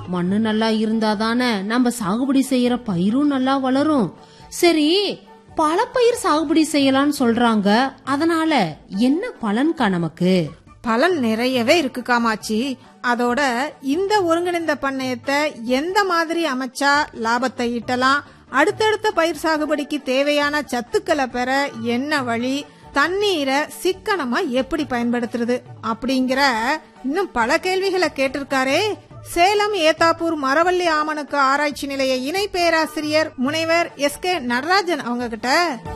மண்ணு நல்லா இருந்தாதானே நம்ம சாகுபடி செய்யற பயிரும் நல்லா வளரும் சரி பல பயிர் சாகுபடி செய்யலாம்னு சொல்றாங்க அதனால என்ன பலன்கா நமக்கு பலன் நிறையவே இருக்கு காமாட்சி அதோட இந்த ஒருங்கிணைந்த பண்ணையத்தை எந்த மாதிரி அமைச்சா லாபத்தை ஈட்டலாம் அடுத்தடுத்த பயிர் சாகுபடிக்கு தேவையான சத்துக்களை பெற என்ன வழி தண்ணீரை சிக்கனமா எப்படி பயன்படுத்துறது அப்படிங்கிற இன்னும் பல கேள்விகளை கேட்டிருக்காரே சேலம் ஏத்தாப்பூர் மரவள்ளி ஆமணுக்கு ஆராய்ச்சி நிலைய இணை பேராசிரியர் முனைவர் எஸ் கே நடராஜன் அவங்க கிட்ட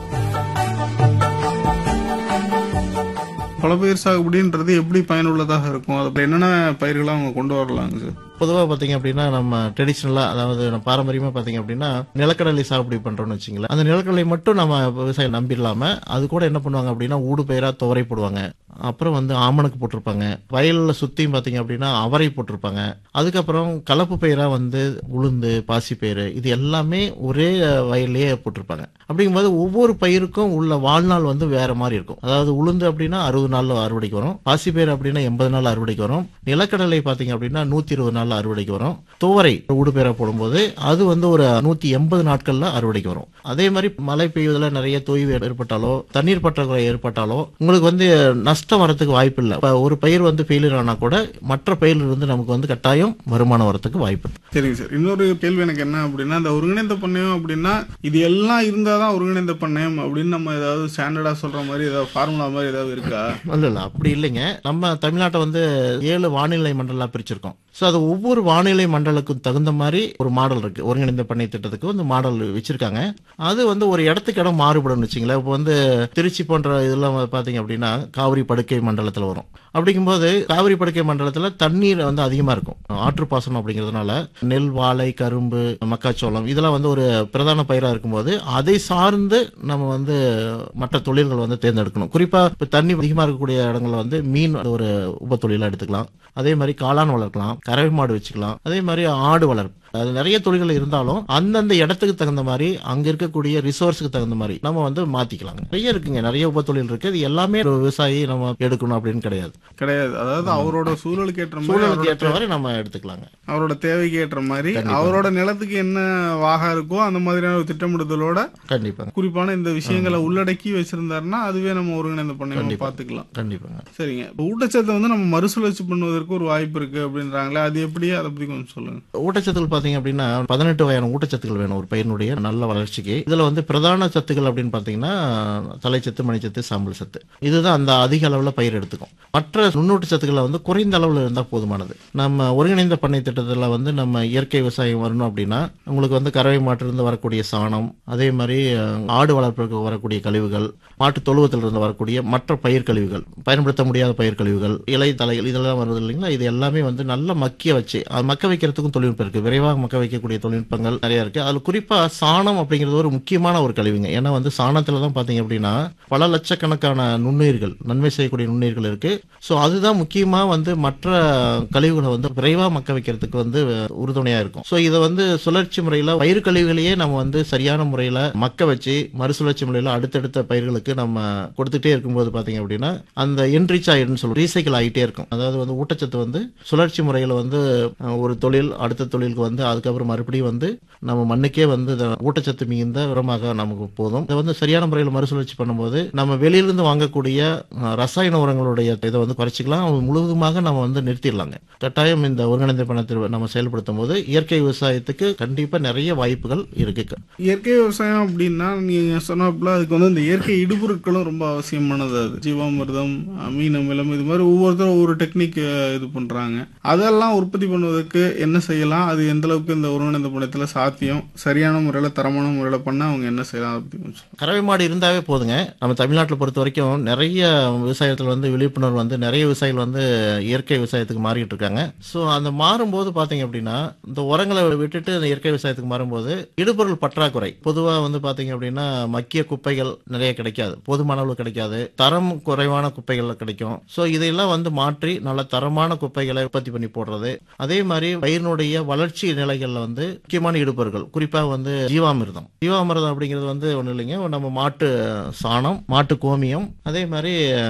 பல பயிர் சாகுபடின்றது எப்படி பயனுள்ளதாக இருக்கும் அதுல என்னென்ன பயிர்களை அவங்க கொண்டு வரலாங்க சார் பொதுவாக பார்த்தீங்க அப்படின்னா நம்ம ட்ரெடிஷ்னலாக அதாவது நம்ம பாரம்பரியமாக பார்த்தீங்க அப்படின்னா நிலக்கடலை சாகுபடி பண்ணுறோம்னு வச்சுங்களேன் அந்த நிலக்கடலை மட்டும் நம்ம விவசாயம் நம்பிடலாம அது கூட என்ன பண்ணுவாங்க அப்படின்னா ஊடு பயிராக துவரை போடுவாங்க அப்புறம் வந்து ஆமணக்கு போட்டிருப்பாங்க வயலில் சுற்றியும் பார்த்தீங்க அப்படின்னா அவரை போட்டிருப்பாங்க அதுக்கப்புறம் கலப்பு பயிராக வந்து உளுந்து பாசிப்பயிறு இது எல்லாமே ஒரே வயல்லையே போட்டிருப்பாங்க அப்படிங்கும்போது ஒவ்வொரு பயிருக்கும் உள்ள வாழ்நாள் வந்து வேற மாதிரி இருக்கும் அதாவது உளுந்து அப்படின்னா அறுபது நாள்ல அறுவடைக்கு வரும் பாசிப்பயிறு அப்படின்னா எண்பது நாள் அறுவடைக்கு வரும் நிலக்கடலை பார்த்தீங்க அப்படின்னா நூற்றி இருபது நாள் அறுவடைக்கு வரும் துவரை ஊடுபயிரை போடும்போது அது வந்து ஒரு நூற்றி எண்பது நாட்கள்ல அறுவடைக்கு வரும் அதே மாதிரி மழை பெய்வதில் நிறைய தொய்வு ஏற்பட்டாலோ தண்ணீர் பற்றாக்குறை ஏற்பட்டாலோ உங்களுக்கு வந்து நஷ்டம் வரதுக்கு வாய்ப்பு இல்லை இப்போ ஒரு பயிர் வந்து ஃபெயிலியர் ஆனா கூட மற்ற பயிரில் இருந்து நமக்கு வந்து கட்டாயம் வருமானம் வரதுக்கு வாய்ப்பு இருக்கு சரிங்க சார் இன்னொரு கேள்வி எனக்கு என்ன அப்படின்னா இந்த ஒருங்கிணைந்த பண்ணையம் அப்படின்னா இது எல்லாம் இருந்தாதான் ஒருங்கிணைந்த பண்ணையம் அப்படின்னு நம்ம ஏதாவது ஸ்டாண்டர்டா சொல்ற மாதிரி ஏதாவது ஃபார்முலா மாதிரி ஏதாவது இருக்கா இல்ல இல்ல அப்படி இல்லைங்க நம்ம தமிழ்நாட்டை வந்து ஏழு வானிலை மண்டலா பிரிச்சிருக்கோம் ஸோ அது ஒவ்வொரு வானிலை மண்டலுக்கும் தகுந்த மாதிரி ஒரு மாடல் இருக்கு ஒருங்கிணைந்த பண்ணை திட்டத்துக்கு வந்து மாடல் வச்சிருக்காங்க அது வந்து ஒரு இடத்துக்கு இடம் மாறுபடும் வச்சுங்களேன் இப்போ வந்து திருச்சி போன்ற இதெல்லாம் பார்த்தீங்க அப்படின்னா காவிரி படுக்கை மண்டலத்தில் வரும் அப்படிங்கும்போது காவிரி படுக்கை மண்டலத்தில் தண்ணீர் வந்து அதிகமாக இருக்கும் ஆற்று பாசனம் அப்படிங்கிறதுனால நெல் வாழை கரும்பு மக்காச்சோளம் இதெல்லாம் வந்து ஒரு பிரதான பயிராக இருக்கும்போது அதை சார்ந்து நம்ம வந்து மற்ற தொழில்கள் வந்து தேர்ந்தெடுக்கணும் குறிப்பாக இப்போ தண்ணி அதிகமாக இருக்கக்கூடிய இடங்கள்ல வந்து மீன் ஒரு உப தொழிலாக எடுத்துக்கலாம் அதே மாதிரி காளான் வளர்க்கலாம் கறவை மாடு வச்சுக்கலாம் அதே மாதிரி ஆடு வளர்ப்பு அது நிறைய தொழில்கள் இருந்தாலும் அந்தந்த இடத்துக்கு தகுந்த மாதிரி அங்க இருக்கக்கூடிய ரிசோர்ஸுக்கு தகுந்த மாதிரி நம்ம வந்து மாத்திக்கலாங்க நிறைய இருக்குங்க நிறைய உப தொழில் இருக்கு இது எல்லாமே ஒரு விவசாயி நம்ம எடுக்கணும் அப்படின்னு கிடையாது கிடையாது அதாவது அவரோட சூழலுக்கு ஏற்ற மாதிரி சூழலுக்கு அவரோட ஏற்ற மாதிரி நம்ம எடுத்துக்கலாங்க அவரோட தேவைக்கு ஏற்ற மாதிரி கண்டிப்பா. அவரோட நிலத்துக்கு என்ன வாகா இருக்கோ அந்த மாதிரியான ஒரு திட்டமிடுதலோட கண்டிப்பாங்க குறிப்பான இந்த விஷயங்களை உள்ளடக்கி வச்சிருந்தாருன்னா அதுவே நம்ம ஒருங்கிணைந்த பண்ணையம் கண்டிப்பா. பார்த்துக்கலாம் கண்டிப்பாங்க சரிங்க இப்ப ஊட்டச்சத்தை வந்து நம்ம மறுசுழற்சி பண்ணுவதற்கு ஒரு வாய்ப்பு இருக்கு அப்படின்றாங்களே அது எப்படி அதை பத்தி கொஞ்சம் சொல்லுங்க ஊட்டச்சத்துக்கள் பாத்தீங்க அப்படின்னா பதினெட்டு வகையான ஊட்டச்சத்துக்கள் வேணும் ஒரு பயிரினுடைய நல்ல வளர்ச்சிக்கு இதுல வந்து பிரதான சத்துக்கள் அப்படின்னு பாத்தீங்கன்னா தலைச்சத்து மணிச்சத்து சாம்பல் சத்து இதுதான் அந்த அதிக அளவுல பயிர் எடுத்துக்கும் மற்ற நுண்ணூட்ட சத்துக்களை வந்து குறைந்த அளவுல இருந்தா போதுமானது நம்ம ஒருங்கிணைந்த பண்ணை திட்டத்துல வந்து நம்ம இயற்கை விவசாயம் வரணும் அப்படின்னா உங்களுக்கு வந்து கறவை மாட்டிலிருந்து வரக்கூடிய சாணம் அதே மாதிரி அஹ், ஆடு வளர்ப்புக்கு வரக்கூடிய கழிவுகள் மாட்டு தொழுவத்திலிருந்து வரக்கூடிய மற்ற பயிர் கழிவுகள் பயன்படுத்த முடியாத பயிர் கழிவுகள் இலை தலைகள் இதெல்லாம் வருது இல்லைங்களா இது எல்லாமே வந்து நல்லா மக்கிய வச்சு அது மக்க வைக்கிறதுக்கும் தொழில்நுட்பம் இருக்கு விரைவாக மக்க வைக்கக்கூடிய தொழில்நுட்பங்கள் நிறைய இருக்கு அதுல குறிப்பா சாணம் அப்படிங்கிறது ஒரு முக்கியமான ஒரு கழிவுங்க ஏன்னா வந்து சாணத்துல தான் பாத்தீங்க அப்படின்னா பல லட்சக்கணக்கான நுண்ணுயிர்கள் நன்மை செய்யக்கூடிய நுண்ணுயிர்கள் இருக்கு ஸோ அதுதான் முக்கியமா வந்து மற்ற கழிவுகளை வந்து விரைவா மக்க வைக்கிறதுக்கு வந்து உறுதுணையா இருக்கும் ஸோ இதை வந்து சுழற்சி முறையில பயிர் கழிவுகளையே நம்ம வந்து சரியான முறையில மக்க வச்சு மறுசுழற்சி முறையில அடுத்தடுத்த பயிர்களுக்கு நம்ம கொடுத்துட்டே இருக்கும்போது பாத்தீங்க அப்படின்னா அந்த என்ரிச் ஆயிடுன்னு சொல்லுவோம் ரீசைக்கிள் ஆகிட்டே இருக்கும் அதாவது வந்து ஊட்டச்சத்து வந்து சுழற்சி முறையில வந்து அஹ், ஒரு தொழில் அடுத்த தொழிலுக்கு வந்து அதுக்கப்புறம் மறுபடியும் வந்து நம்ம மண்ணுக்கே வந்து இந்த ஊட்டச்சத்து மிகுந்த உரமாக நமக்கு போதும் இதை வந்து சரியான முறையில் மறுசுழற்சி பண்ணும்போது நம்ம வெளியிலிருந்து வாங்கக்கூடிய அஹ், ரசாயன உரங்களுடைய இதை வந்து குறைச்சிக்கலாம் அது முழுவதுமாக நம்ம வந்து நிறுத்திடலாங்க கட்டாயம் இந்த ஒருங்கிணைந்த பணத்தை நம்ம செயல்படுத்தும் போது இயற்கை விவசாயத்துக்கு கண்டிப்பா நிறைய வாய்ப்புகள் இருக்கு இயற்கை விவசாயம் அப்படின்னா நீங்க சொன்னாப்புல அதுக்கு வந்து இந்த இயற்கை இடுபொருட்களும் ரொம்ப அவசியமானது அது ஜீவாமிர்தம் மீன் அமிலம் இது மாதிரி ஒவ்வொருத்தரும் ஒவ்வொரு டெக்னிக் இது பண்றாங்க அதெல்லாம் உற்பத்தி பண்ணுவதற்கு என்ன செய்யலாம் அது எந்த அளவுக்கு இந்த ஒருங்கிணைந்த பணத்துல சாத்தியம் சரியான முறையில தரமான முறையில பண்ண அவங்க என்ன செய்யலாம் அதை பத்தி கொஞ்சம் சொல்லுங்க. கறவை மாடு இருந்தாவே போதுங்க நம்ம தமிழ்நாட்டில் பொறுத்த வரைக்கும் நிறைய விவசாயத்தில் வந்து விழிப்புணர்வு வந்து நிறைய விவசாயிகள் வந்து இயற்கை விவசாயத்துக்கு மாறிட்டு இருக்காங்க ஸோ அந்த மாறும்போது பார்த்தீங்க அப்படின்னா இந்த உரங்களை விட்டுட்டு இந்த இயற்கை விவசாயத்துக்கு மாறும்போது இடுபொருள் பற்றாக்குறை பொதுவாக வந்து பார்த்தீங்க அப்படின்னா மக்கிய குப்பைகள் நிறைய கிடைக்காது போதுமான அளவு கிடைக்காது தரம் குறைவான குப்பைகள் கிடைக்கும் ஸோ இதையெல்லாம் வந்து மாற்றி நல்ல தரமான குப்பைகளை உற்பத்தி பண்ணி போடுறது அதே மாதிரி பயிரினுடைய வளர்ச்சி நிலைகள்ல வந்து முக்கியமான இடுபொருட்கள் குறிப்பாக வந்து ஜீவாமிர்தம் ஜீவாமிர்தம் அப்படிங்கிறது வந்து ஒன்றும் இல்லைங்க நம்ம மாட்டு சாணம் மாட்டு கோமியம் அதே மாதிரி